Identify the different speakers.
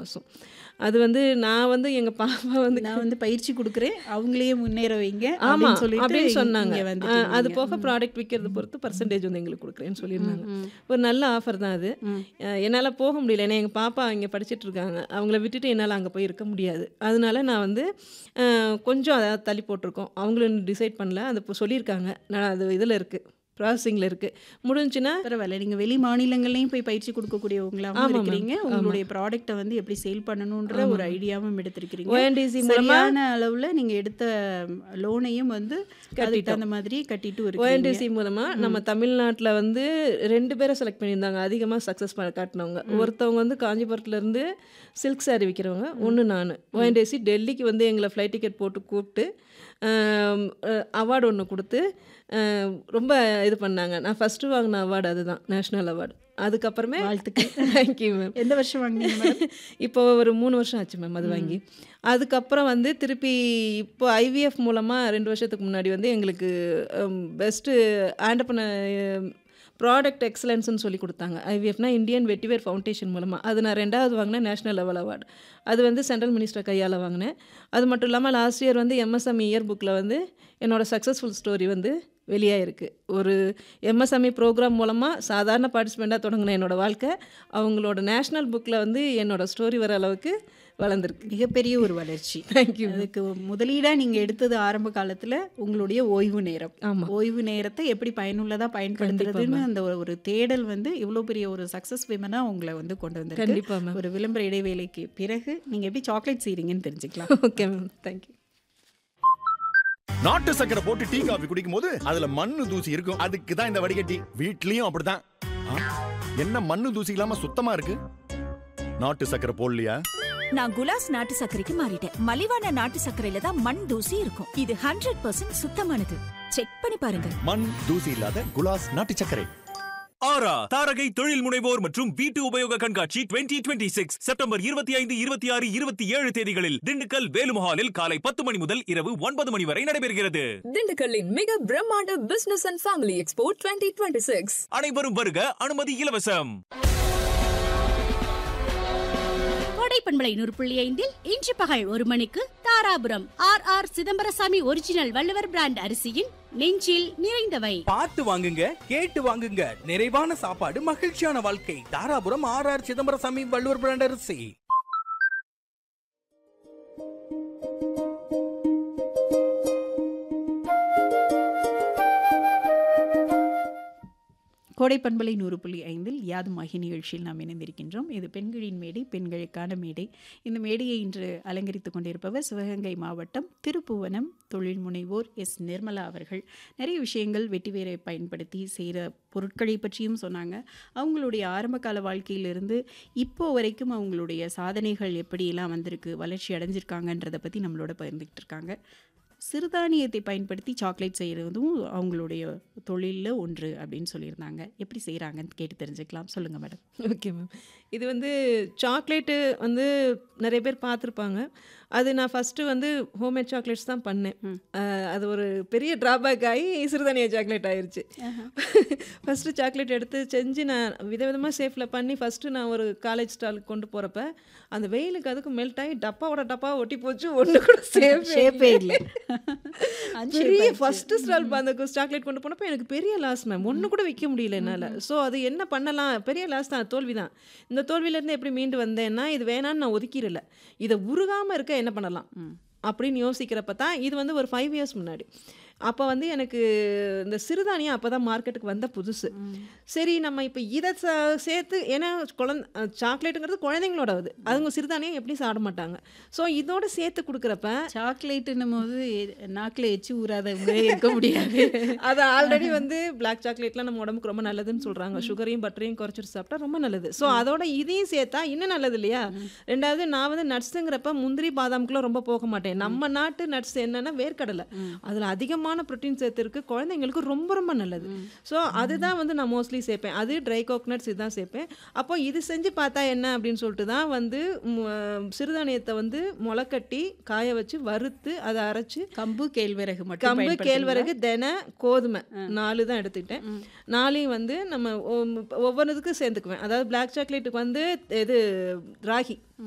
Speaker 1: மாதம் அது வந்து நான் வந்து எங்கள் பாப்பா வந்து
Speaker 2: நான் வந்து பயிற்சி கொடுக்குறேன் அவங்களையே முன்னேற வைங்க
Speaker 1: ஆமாம்
Speaker 2: அப்படின்னு சொல்லிட்டு
Speaker 1: அப்படின்னு சொன்னாங்க
Speaker 2: இங்க
Speaker 1: ஆ,
Speaker 2: வந்துட்டீங்க
Speaker 1: அது
Speaker 2: நீங்க.
Speaker 1: போக ப்ராடக்ட் விற்கிறது பொறுத்து பர்சன்டேஜ் வந்து எங்களுக்கு கொடுக்குறேன்னு சொல்லியிருந்தாங்க
Speaker 2: ம், ம்.
Speaker 1: ஒரு நல்ல ஆஃபர் தான் அது
Speaker 2: ம்.
Speaker 1: என்னால் போக முடியல ஏன்னா எங்கள் பாப்பா இங்கே படிச்சிட்டு இருக்காங்க அவங்கள விட்டுட்டு என்னால் அங்கே போய் இருக்க முடியாது அதனால நான் வந்து அஹ், கொஞ்சம் அதாவது தள்ளி போட்டிருக்கோம் அவங்களும் டிசைட் பண்ணல அது இப்போ சொல்லியிருக்காங்க நான் அது இதில் இருக்குது ப்ராசஸிங்கில் இருக்குது முடிஞ்சுன்னா
Speaker 2: பரவாயில்ல நீங்க வெளி மாநிலங்கள்லயும் போய் பயிற்சி கொடுக்கக்கூடியவங்களாவும்
Speaker 1: ஆமா,
Speaker 2: இருக்கிறீங்க
Speaker 1: ma'am.
Speaker 2: உங்களுடைய ப்ராடக்ட்டை வந்து எப்படி சேல் பண்ணணுன்ற
Speaker 1: ஆமா.
Speaker 2: ஒரு ஐடியாவும் எடுத்திருக்கிறீங்க
Speaker 1: ஓஎன்டிசி மூலமாக
Speaker 2: சரியான அளவுல நீங்க எடுத்த லோனையும் வந்து அதுக்கு
Speaker 1: கட்டிட்டோம்.
Speaker 2: தகுந்த மாதிரி கட்டிட்டு இருக்கீங்க
Speaker 1: ஓஎன்டிசி மூலமாக நம்ம தமிழ்நாட்டில் வந்து ரெண்டு பேரை செலக்ட் பண்ணியிருந்தாங்க அதிகமாக சக்ஸஸ் பண்ண காட்டினவங்க ஒருத்தவங்க வந்து காஞ்சிபுரத்துலேருந்து சில்க் saree விற்கிறவங்க ஒன்று நான் ஓஎன்டிசி டெல்லிக்கு வந்து எங்களை ஃப்ளைட் டிக்கெட் போட்டு கூப்பிட்டு அவார்டு ஒன்று கொடுத்து ஆம், ரொம்ப இது பண்ணாங்க நான் ஃபஸ்ட்டு வாங்கின அவார்டு அதுதான் நேஷ்னல் அவார்டு அதுக்கப்புறமே
Speaker 2: வாழ்த்துக்கள்
Speaker 1: தேங்க்யூ மேம்
Speaker 2: எந்த வருஷம் வாங்கினீங்க மேடம்
Speaker 1: இப்போ ஒரு மூணு வருஷம் ஆச்சு மேம் அது வாங்கி அதுக்கப்புறம் வந்து திருப்பி இப்போ ஐவிஎஃப் மூலமாக ரெண்டு வருஷத்துக்கு முன்னாடி வந்து எங்களுக்கு பெஸ்ட்டு ஆண்டப்பன ப்ராடக்ட் எக்ஸலன்ஸ்னு சொல்லி கொடுத்தாங்க ஐவிஎஃப்னா இந்தியன் வெட்டிவேர் ஃபவுண்டேஷன் மூலமாக அது நான் ரெண்டாவது வாங்கினேன் நேஷனல் லெவல் அவார்டு அது வந்து சென்ட்ரல் மினிஸ்டர் கையால் வாங்கினேன் அது மட்டும் இல்லாமல் லாஸ்ட் இயர் வந்து எம்எஸ்எம்இ இயர் புக்கில் வந்து என்னோட சக்ஸஸ்ஃபுல் ஸ்டோரி வந்து வெளியாயிருக்கு ஒரு எம்எஸ்எம்இ ப்ரோக்ராம் மூலமாக சாதாரண பார்ட்டிசிபெண்ட்டாக தொடங்கின என்னோட வாழ்க்கை அவங்களோட நேஷ்னல் புக்கில் வந்து என்னோட ஸ்டோரி வர அளவுக்கு வளர்ந்துருக்கு
Speaker 2: மிகப்பெரிய ஒரு வளர்ச்சி
Speaker 1: தேங்க்யூ
Speaker 2: அதுக்கு முதலீடா நீங்க எடுத்தது ஆரம்ப காலத்துல உங்களுடைய ஓய்வு நேரம்
Speaker 1: ஆமாம்
Speaker 2: ஓய்வு நேரத்தை எப்படி பயனுள்ளதா பயன்படுத்துறதுன்னு அந்த ஒரு- ஒரு தேடல் வந்து இவ்வளோ பெரிய ஒரு சக்சஸ் விமனா உங்களை வந்து கொண்டு வந்திருக்கு
Speaker 1: கண்டிப்பாக மேம்
Speaker 2: ஒரு விளம்பர இடைவேளைக்கு பிறகு நீங்க எப்படி சாக்லேட் செய்றீங்கன்னு தெரிஞ்சுக்கலாம்
Speaker 1: ஓகே மேம் தேங்க்யூ
Speaker 3: நாட்டு சக்கரை போட்டு டீ காபி குடிக்கும் போது அதுல மண்ணு தூசி இருக்கும் அதுக்கு தான் இந்த வடிகட்டி வீட்லயும் அப்படிதான் ஆ, என்ன மண்ணு தூசி இல்லாம சுத்தமா இருக்கு நாட்டு சக்கரை போடலையா
Speaker 4: நான் குலாஸ் நாட்டு சர்க்கரைக்கு மாறிட்டேன் மலிவான நாட்டு சர்க்கரையில தான் மண் தூசி இருக்கும் இது ஹண்ட்ரட் பர்சன்ட் சுத்தமானது செக் பண்ணி பாருங்க
Speaker 3: மண் தூசி இல்லாத குலாஸ் நாட்டு சர்க்கரை
Speaker 5: ஆரா தாரகை தொழில் முனைவோர் மற்றும் வீட்டு உபயோக கண்காட்சி 2026 சிக்ஸ் செப்டம்பர் இருபத்தி ஐந்து இருபத்தி ஆறு இருபத்தி ஏழு தேதிகளில் திண்டுக்கல் வேலுமஹாலில் காலை பத்து மணி முதல் இரவு ஒன்பது மணி வரை நடைபெறுகிறது
Speaker 6: திண்டுக்கல்லின் மிக பிரம்மாண்ட business and family expo twenty twenty six
Speaker 5: அனைவரும் வருக அனுமதி இலவசம்
Speaker 7: கோடை பண்பலை நூறு புள்ளி ஐந்தில் இன்று பகல் ஒரு மணிக்கு Dharapuram R R Chidambarasamy original Valluvar brand அரிசியின் நெஞ்சில் நிறைந்தவை
Speaker 8: பார்த்து வாங்குங்க கேட்டு வாங்குங்க நிறைவான சாப்பாடு மகிழ்ச்சியான வாழ்க்கை Dharapuram R R Chidambarasamy Valluvar brand அரிசி
Speaker 2: கோடை பண்பலை நூறு புள்ளி ஐந்தில் யாதுமாகி நிகழ்ச்சியில் நாம் இணைந்திருக்கின்றோம் இது பெண்களின் மேடை பெண்களுக்கான மேடை இந்த மேடையை இன்று அலங்கரித்துக் கொண்டிருப்பவர் சிவகங்கை மாவட்டம் திருப்புவனம் தொழில் முனைவோர் எஸ் நிர்மலா அவர்கள் நிறைய விஷயங்கள் வெட்டிவேரை பயன்படுத்தி செய்கிற பொருட்களை பற்றியும் சொன்னாங்க அவங்களுடைய ஆரம்பகால வாழ்க்கையிலிருந்து இப்போ வரைக்கும் அவங்களுடைய சாதனைகள் எப்படியெல்லாம் வந்திருக்கு வளர்ச்சி அடைஞ்சிருக்காங்கன்றதை பற்றி நம்மளோட பகிர்ந்துக்கிட்டு இருக்காங்க சிறுதானியத்தை பயன்படுத்தி சாக்லேட் செய்கிறதும் அவங்களுடைய தொழிலில் ஒன்று அப்படின்னு சொல்லியிருந்தாங்க எப்படி செய்கிறாங்கன்னு கேட்டு தெரிஞ்சுக்கலாம் சொல்லுங்கள் மேடம்
Speaker 1: ஓகே மேம் இது வந்து சாக்லேட்டு வந்து நிறைய பேர் பார்த்துருப்பாங்க அது நான் ஃபஸ்ட்டு வந்து ஹோம்மேட் சாக்லேட்ஸ் தான் பண்ணேன் அஹ், அது ஒரு பெரிய ட்ராபேக் ஆகி சிறுதானிய சாக்லேட் ஆயிருச்சு ஃபஸ்ட்டு சாக்லேட் எடுத்து செஞ்சு நான் விதவிதமாக சேஃபில் பண்ணி ஃபஸ்ட்டு நான் ஒரு காலேஜ் ஸ்டாலுக்கு கொண்டு போகிறப்ப அந்த வெயிலுக்கு அதுக்கு மெல்ட் ஆகி டப்பாவோட டப்பா ஒட்டி போச்சு ஒன்று கூட சேஃப்
Speaker 2: ஷேப்பே இல்லை
Speaker 1: பெரிய ஃபர்ஸ்ட் ஸ்டால் அந்த சாக்லேட் கொண்டு போனப்போ எனக்கு பெரிய லாஸ் மேம் ஒன்று கூட விற்க முடியல என்னால் ஸோ அது என்ன பண்ணலாம் பெரிய லாஸ் தான் தோல்வி தான் இந்த தோல்வியிலேருந்து எப்படி மீண்டு வந்தேன்னா இது வேணான்னு நான் ஒதுக்கிடல இதை உருகாமல் இருக்க என்ன பண்ணலாம் அப்படின்னு யோசிக்கிறப்ப தான் இது வந்து ஒரு ஃபைவ் இயர்ஸ் முன்னாடி அப்போ வந்து எனக்கு இந்த சிறுதானியம் அப்போ தான் மார்க்கெட்டுக்கு வந்த புதுசு சரி நம்ம இப்போ இதை ச- சேர்த்து ஏன்னா குழந்த சாக்லேட்டுங்கிறது குழந்தைங்களோட அது அதுங்க சிறுதானியம் எப்படி சாப்பிட மாட்டாங்க ஸோ இதோட சேர்த்து கொடுக்குறப்ப
Speaker 2: சாக்லேட்டுன்னும் போது நாக்கில் எச்சு ஊறாதவங்களே இருக்க முடியாது
Speaker 1: அது ஆல்ரெடி வந்து பிளாக் சாக்லேட்லாம் நம்ம உடம்புக்கு ரொம்ப நல்லதுன்னு சொல்கிறாங்க சுகரையும் பட்டரையும் குறைச்சிட்டு சாப்பிட்டா ரொம்ப நல்லது ஸோ அதோட இதையும் சேர்த்தா இன்னும் நல்லது இல்லையா ரெண்டாவது நான் வந்து நட்ஸுங்கிறப்ப முந்திரி பாதாமுக்குலாம் ரொம்ப போக மாட்டேன் நம்ம நாட்டு நட்ஸ் என்னன்னா வேர்க்கடலை அதில் அதிகமான ப்ரோட்டீன் சேர்த்துருக்கு குழந்தைங்களுக்கு ரொம்ப ரொம்ப நல்லது ஸோ அதுதான் வந்து நான் மோஸ்ட்லி சேர்ப்பேன் அது ட்ரை கோகனட்ஸ் இதுதான் சேர்ப்பேன் அப்போ இது செஞ்சு பார்த்தா என்ன அப்படின்னு சொல்லிட்டு தான் வந்து ம், சிறுதானியத்தை வந்து முளைக்கட்டி காய வச்சு வறுத்து அதை அரைச்சு
Speaker 2: கம்பு கேழ்வரகு மட்டும்
Speaker 1: கம்பு
Speaker 2: பயன்படுத்துறீங்களா?
Speaker 1: கேழ்வரகு தெனை கோதுமை நாலு தான் எடுத்துக்கிட்டேன் நாளையும் வந்து நம்ம ஒவ்வொன்றுத்துக்கும் சேர்ந்துக்குவேன் அதாவது பிளாக் சாக்லேட்டுக்கு வந்து இது ராகி